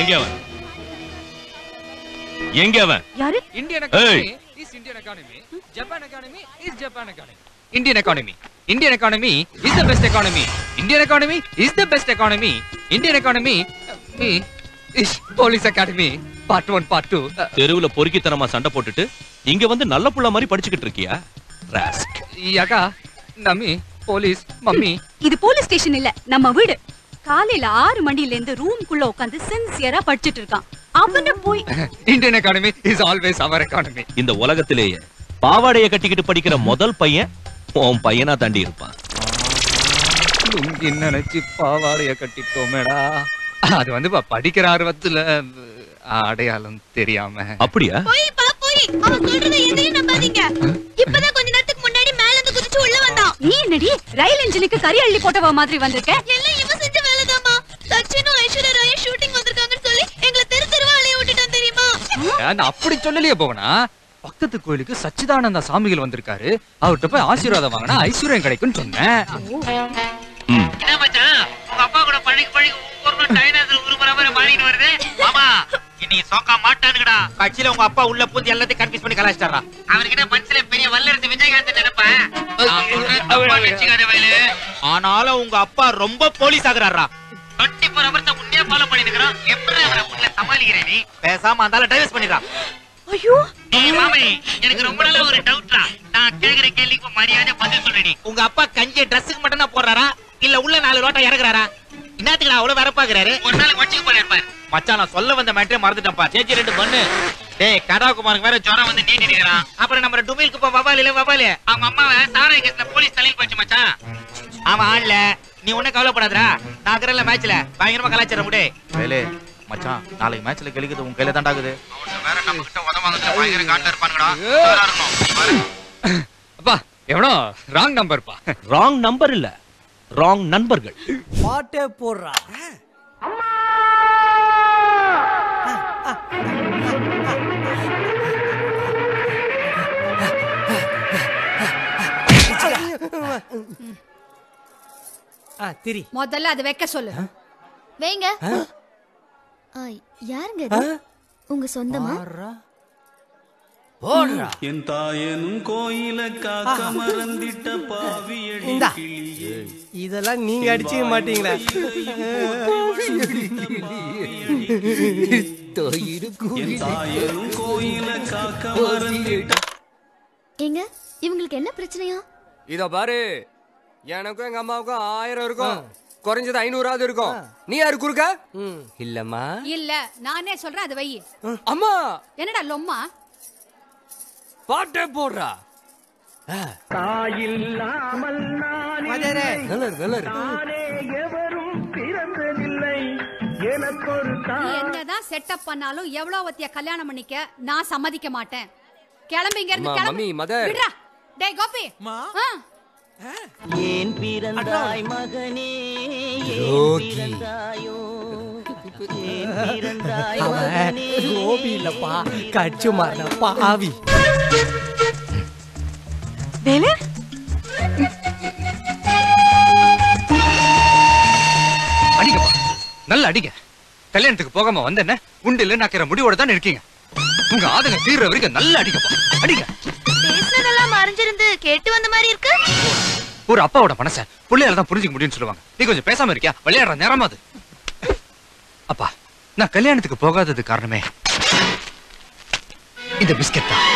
எங்க அவன் எங்க அவன் யாரு Indian Hey. economy is Indian economy. Japan economy is Japan economy. Indian economy. Indian economy is the best economy. Indian economy is the best economy. Indian economy uh, me is police academy part one part two. Uh, தெருவுல பொறுக்கித்தனமா சண்டை போட்டுட்டு இங்க வந்து நல்ல புள்ள மாதிரி படிச்சுக்கிட்டு இருக்கியா ராஸ்க் யாக்கா நம்மி போலீஸ் மம்மி இது போலீஸ் ஸ்டேஷன் இல்ல நம்ம வீடு காலையில ஆறு மணில இருந்து ரூம்குள்ள உட்கார்ந்து சின்சியரா படிச்சிட்டு இருக்கான் அவன போய் Indian economy is always our economy இந்த உலகத்திலேயே பாவாடைய கட்டிக்கிட்டு படிக்கிற முதல் பையன் உன் பையனா தாண்டி இருப்பான் லுங்கி நினைச்சு பாவாடைய கட்டிட்டோமேடா அது வந்து ப- படிக்கிற ஆர்வத்துல அஹ், அடையாளம் தெரியாம அப்படியா போய் பா போய் அவன் சொல்றத எதையும் நம்பாதீங்க இப்பதான் கொஞ்ச நேரத்துக்கு முன்னாடி மேல இருந்து குதிச்சு உள்ள வந்தான் நீ என்னடி ரயில் இன்ஜினுக்கு கறி அள்ளி போட்டவ மாதிரி வந்திருக்க எல்லாம் இவன் செஞ்ச வேலைதாம்மா சச்சினும் ஐஸ்வர்யா ராயும் ஷூட்டிங் வந்திருக்காங்கன்னு சொல்லி எங்களை தெரு தெருவா அலைய விட்டுட்டான் தெரியுமா நான் அப்படி சொல்லலையே போவனா பக்கத்து கோயிலுக்கு சச்சிதானந்த சாமிகள் வந்திருக்காரு அவர்கிட்ட போய் ஆசீர்வாதம் வாங்கினா ஐஸ்வர்யம் கிடைக்கும்னு சொன்னேன் ம். என்ன மச்சான் உங்க அப்பா கூட பழகி பழகி ஒவ்வொரு நாள் டைனாசர் உருமுறை மாதிரி மாறிட்டு வருது மாமா இன்னைக்கு சோக்கா மாட்டானுங்கடா கட்சியில உங்க அப்பா உள்ள பூந்து எல்லாத்தையும் கன்ஃபியூஸ் பண்ணி கலாச்சிட்டாரா அவர்கிட்ட மனசுல பெரிய வல்லரசு விஜயகாந்த் நினைப்பேன் நான் சொல்றேன் தப்பா நினைச்சுக்காத வயலு. ஆனாலும் உங்க அப்பா ரொம்ப போலீஸ் ஆகுறாரா டுவெண்ட்டி ஃபோர் ஹவர்ஸ் உன்னே ஃபாலோ பண்ணிட்டு இருக்கிறான் எப்படி அவரை உள்ள சமாளிக்கிறேன் நீ பேசாம அந்த டைவர்ஸ் பண்ணிடுறான் ஐயோ ஏய் மாமே எனக்கு ரொம்ப நாளா ஒரு டவுட்ரா நான் கேக்குற கேள்விக்கு மரியாதை பதில் சொல்லுடி உங்க அப்பா கஞ்சி ட்ரெஸ்ஸுக்கு மட்டும் தான் போடுறாரா இல்ல உள்ள நாலு ரோட்டா இறக்குறாரா என்னத்துக்கு அவ்வளவு வேற பாக்குறாரு ஒரு நாளைக்கு வச்சுக்க போறாரு பாரு மச்சான் நான் சொல்ல வந்த மேட்டரே மறந்துட்டேன்ப்பா சேச்சி ரெண்டு பண்ணு டேய் கதாகுமாருக்கு வேற ஜுரம் வந்து நீட்டி நிக்கிறான் அப்புறம் நம்ம டுமிலுக்கு போ வவால் இல்ல வவால் அவங்க அம்மாவை சாராய கேஸ்ல போலீஸ் தலையில் போச்சு மச்சான் அவன் ஆள்ல நீ ஒண்ணும் கவலைப்படாதடா நான் இருக்கிறல மேட்ச்ல பயங்கரமா கலாச்சாரம் முடே வேலே மச்சான் நாளைக்கு மேட்ச்ல கெளிக்கிறது உன் கையில தான் ஆகுது வேற நம்ம கிட்ட உதவாங்க பயங்கர காட்டுல இருப்பானுங்கடா அப்பா எவனோ ராங் நம்பர்ப்பா ராங் நம்பர் இல்ல ராங் நண்பர்கள் பாட்டே போடுறா ஆ திரி முதல்ல அது வைக்க சொல்லு வேங்க ஆ, யாருங்க இது உங்க சொந்தமா பாடுறா போடுறா என் தாயனும் கோயில காக்க மறந்திட்ட பாவியடி இந்தா. கிளியே இதெல்லாம் நீங்க அடிச்சுக்க மாட்டீங்களா என் தாயனும் கோயில காக்க மறந்திட்ட ஏங்க இவங்களுக்கு என்ன பிரச்சனையா இத பாரு எனக்கும் எங்க அம்மாவுக்கும் ஆயிரம் இருக்கும் குறைஞ்சது ஐநூறாவது இருக்கும் நீ யாரு குறுக்க இல்லம்மா இல்ல நானே சொல்றேன் அது வை அம்மா என்னடா லொம்மா பாட்டே போடுறா மதரே நல்லது நல்லது நீ என்னதான் செட்டப் பண்ணாலும் எவ்வளவு வத்திய கல்யாணம் பண்ணிக்க நான் சம்மதிக்க மாட்டேன் கிளம்பி இங்க இருந்து அம்மா, கிளம்பு மம்மி, மதர். விடுடா டேய் கோபி ஆ. ஏன் பிறந்தாய் மகனே ஏன் யோகி. பிறந்தாயோ ஏன் பிறந்தாய் அவன் மகனே கோபி இல்லப்பா கச்சு மாறின பாவி வேலு அடிங்கப்பா நல்லா அடிங்க கல்யாணத்துக்கு போகாம வந்தேன்ன உண்டு இல்ல நக்கிற முடிவோட தான் இருக்கீங்க உங்க ஆதங்க தீர்ற வரைக்கும் நல்லா அடிங்கப்பா அடிங்க பேசுனதெல்லாம் மறைஞ்சிருந்து கேட்டு வந்த மாதிரி இருக்கு ஒரு அப்பாவோட மனச பிள்ளையால தான் புரிஞ்சுக்க முடியும்னு சொல்லுவாங்க நீ கொஞ்சம் பேசாம இருக்கியா விளையாடுற நேரமா அது அப்பா நான் கல்யாணத்துக்கு போகாதது காரணமே இந்த பிஸ்கட் தான்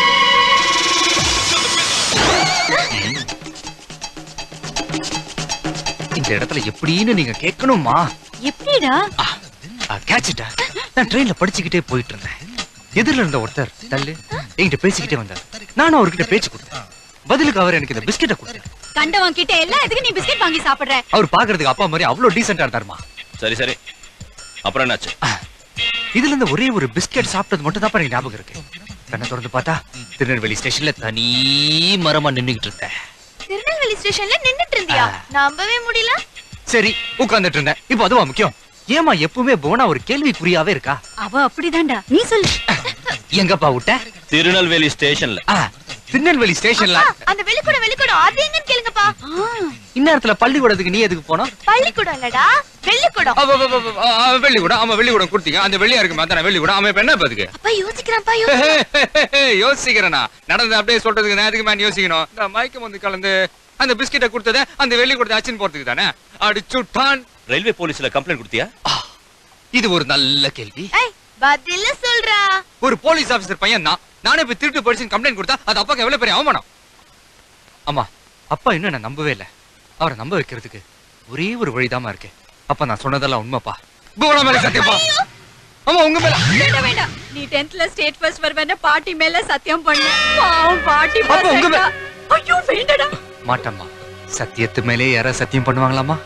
இந்த இடத்துல எப்படின்னு நீங்க கேட்கணுமா எப்படிடா கேட்சிட்டா நான் ட்ரெயின்ல படிச்சுக்கிட்டே போயிட்டு இருந்தேன் எதிரில இருந்த ஒருத்தர் தள்ளு என்கிட்ட பேசிக்கிட்டே வந்தார் நானும் அவர்கிட்ட பேச்சு கொடுத்தேன் பதிலுக்கு அவர் எனக்கு இந்த பிஸ்கெட்டை கொடுத்தாரு கண்டவன் கிட்ட எல்லாம் எதுக்கு நீ பிஸ்கட் வாங்கி சாப்பிடுற அவர் பாக்குறதுக்கு அப்பா மாதிரி அவ்வளவு டீசெண்டா இருந்தாருமா சரி சரி அப்புறம் என்னாச்சு இதுல இருந்து ஒரே ஒரு பிஸ்கெட் சாப்பிட்டது மட்டும் தான் எனக்கு ஞாபகம் இருக்கு கண்ணை திறந்து பார்த்தா திருநெல்வேலி ஸ்டேஷன்ல தனி மரமா நின்னுகிட்டு இருந்தேன் திருநெல்வேலி ஸ்டேஷன்ல நின்னுட்டு இருந்தியா நம்பவே முடியல சரி உட்கார்ந்துட்டு இருந்தேன் இப்போ அதுவா முக்கியம் ஏமா எப்பவுமே போனா ஒரு கேள்விக்குறியாவே இருக்கா அவ அப்படிதான்டா நீ சொல்லு எங்கப்பா விட்ட திருநெல்வேலி ஸ்டேஷன்ல ஆ, திருநெல்வேலி ஸ்டேஷன்ல அப்பா, அந்த வெளிக்கூடம் வெளிக்கூடம் அது எங்கன்னு கேளுங்கப்பா ஆ, இந்நேரத்துல பள்ளிக்கூடத்துக்கு நீ எதுக்கு போனோம் பள்ளிக்கூடம் இல்லடா வெள்ளிக்கூடம் வெள்ளிக்கூடம் ஆமா வெள்ளிக்கூடம் கொடுத்தீங்க அந்த வெள்ளியா இருக்கு அதான் வெள்ளிக்கூடம் அவன் இப்ப என்ன பாத்துக்கு அப்பா யோசிக்கிறான்ப்பா யோசிக்கிறான் யோசிக்கிறேனா நடந்து அப்படியே சொல்றதுக்கு நான் எதுக்கு மேன் யோசிக்கணும் இந்த மயக்கம் வந்து கலந்து அந்த பிஸ்கெட்டை கொடுத்தத அந்த வெள்ளி கொடுத்த அச்சின் போறதுக்கு தானே அடிச்சுட்டான் ரயில்வே போலீஸ்ல கம்ப்ளைண்ட் கொடுத்தியா இது ஒரு நல்ல கேள்வி ஏய் பதில சொல்றா ஒரு போலீஸ் ஆபீசர் பையன் தான் நானே போய் திருட்டு போலீஸ் கம்ப்ளைண்ட் கொடுத்தா அது அப்பாக்கு எவ்வளவு பெரிய அவமானம் அம்மா அப்பா இன்னும் என்ன நம்பவே இல்ல அவரை நம்ப வைக்கிறதுக்கு ஒரே ஒரு வழிதாம்மா இருக்கு அப்பா நான் சொன்னதெல்லாம் உண்மைப்பா பூரா மேல சத்தியப்பா ஆமா உங்க மேல வேண்டாம் வேண்டாம் நீ டென்த்ல ஸ்டேட் ஃபர்ஸ்ட் வருவேன்னு பாட்டி மேல சத்தியம் பண்ணு பாவம் பாட்டி அப்ப உங்க மே- பசங்க. ஐயோ வேண்டடா மாட்டம்மா சத்தியத்து மேலே யாராவது சத்தியம் பண்ணுவாங்களாமா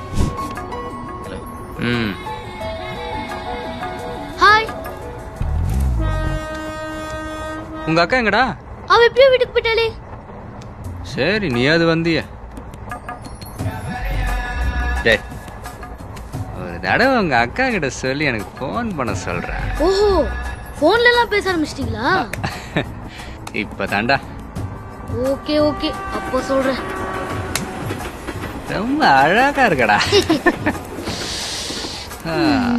ம் ஹாய் உங்க அக்கா எங்கடா அவ எப்படியோ வீட்டுக்கு போயிட்டாளே சரி நீ அது வந்திய டேய் ஒரு தடவை உங்க அக்கா கிட்ட சொல்லி எனக்கு ஃபோன் பண்ண சொல்றேன் ஓஹோ போன்ல எல்லாம் பேச ஆரம்பிச்சிட்டீங்களா இப்ப தாண்டா ஓகே ஓகே அப்போ சொல்றேன் ரொம்ப அழகா இருக்கடா ஆ.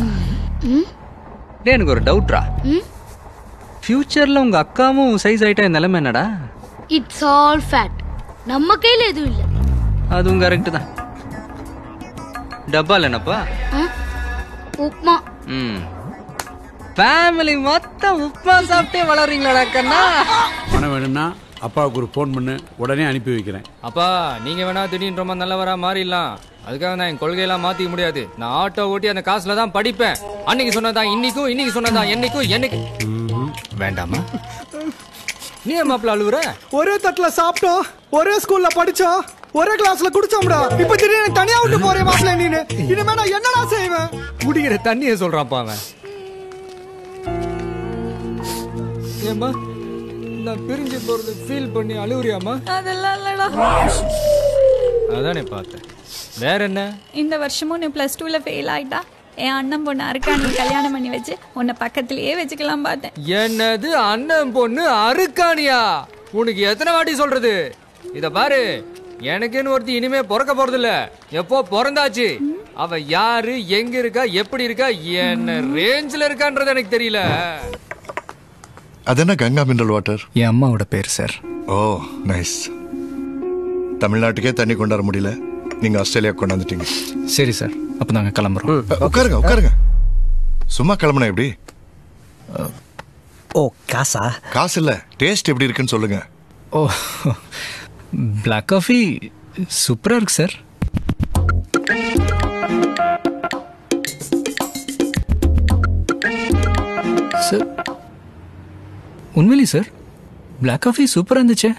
டேய் எனக்கு ஒரு டவுட்ரா ம்? ஃபியூச்சர்ல உங்க அக்காவும் சைஸ் ஆயிட்டா இந்த நிலைமை என்னடா இட்ஸ் ஆல் ஃபேட் நம்ம கையில எதுவும் இல்ல அதுவும் கரெக்ட் தான் டப்பால் என்னப்பா ஆ? உப்மா ம் ஃபேமிலி மொத்தம் உப்புமா சாப்பிட்டே வளர்றீங்களாடா கண்ணா பணம் வேணும்னா அப்பாவுக்கு ஒரு ஃபோன் பண்ணு உடனே அனுப்பி வைக்கிறேன் அப்பா நீங்க வேணா திடீர்னு ரொம்ப நல்லவரா மாறிடலாம் அதுக்காக நான் என் கொள்கையெல்லாம் மாத்திக்க முடியாது நான் ஆட்டோ ஓட்டி அந்த காசுல தான் படிப்பேன் அன்னைக்கு சொன்னதா இன்னைக்கும் இன்னைக்கு சொன்னதா என்னைக்கும் என்னைக்கு வேண்டாமா நீ ஏன் மாப்பிள்ள அழுவுற ஒரே தட்டுல சாப்பிட்டோம் ஒரே ஸ்கூல்ல படிச்சோம் ஒரே கிளாஸ்ல குடிச்சோம்டா இப்ப திடீர்னு தனியா விட்டு போறே மாப்பிள்ள நீனு இனிமே நான் என்னடா செய்வேன் குடிக்கிற தண்ணிய சொல்றான்ப்பா அவன் ஏம்மா நான் பிரிஞ்சு போறது ஃபீல் பண்ணி அழுவுறியாமா அதெல்லாம் இல்லடா அதானே பார்த்தேன் வேற என்ன இந்த வருஷமும் நீ பிளஸ் டூல ஃபெயில் ஆயிட்டா என் அண்ணன் பொண்ணு அருக்காணி கல்யாணம் பண்ணி வச்சு உன்னை பக்கத்திலேயே வச்சுக்கலாம் பார்த்தேன் என்னது அண்ணன் பொண்ணு அருக்காணியா உனக்கு எத்தனை வாட்டி சொல்றது இத பாரு எனக்குன்னு ஒருத்தி இனிமே பிறக்க போறது இல்ல எப்போ பிறந்தாச்சு அவ யாரு எங்க இருக்கா எப்படி இருக்கா என்ன ரேஞ்சில இருக்கான்றது எனக்கு தெரியல அது என்ன கங்கா மினரல் வாட்டர் என் அம்மாவோட பேர் சார் ஓ நைஸ் தமிழ்நாட்டுக்கே தண்ணி கொண்டாட முடியல நீங்க ஆஸ்திரேலியா கொண்டாந்துட்டீங்க சரி சார் அப்ப நாங்க கிளம்புறோம் உட்காருங்க உட்காருங்க சும்மா கிளம்புனா எப்படி ஓ காசா காசு இல்ல டேஸ்ட் எப்படி இருக்குன்னு சொல்லுங்க ஓ பிளாக் காஃபி சூப்பரா இருக்கு சார் சார் உண்மையிலே சார் பிளாக் காஃபி சூப்பரா இருந்துச்சே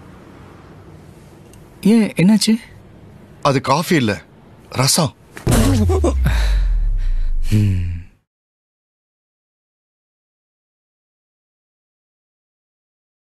ஏன் என்னாச்சு அது காஃபி இல்ல ரசம் ம்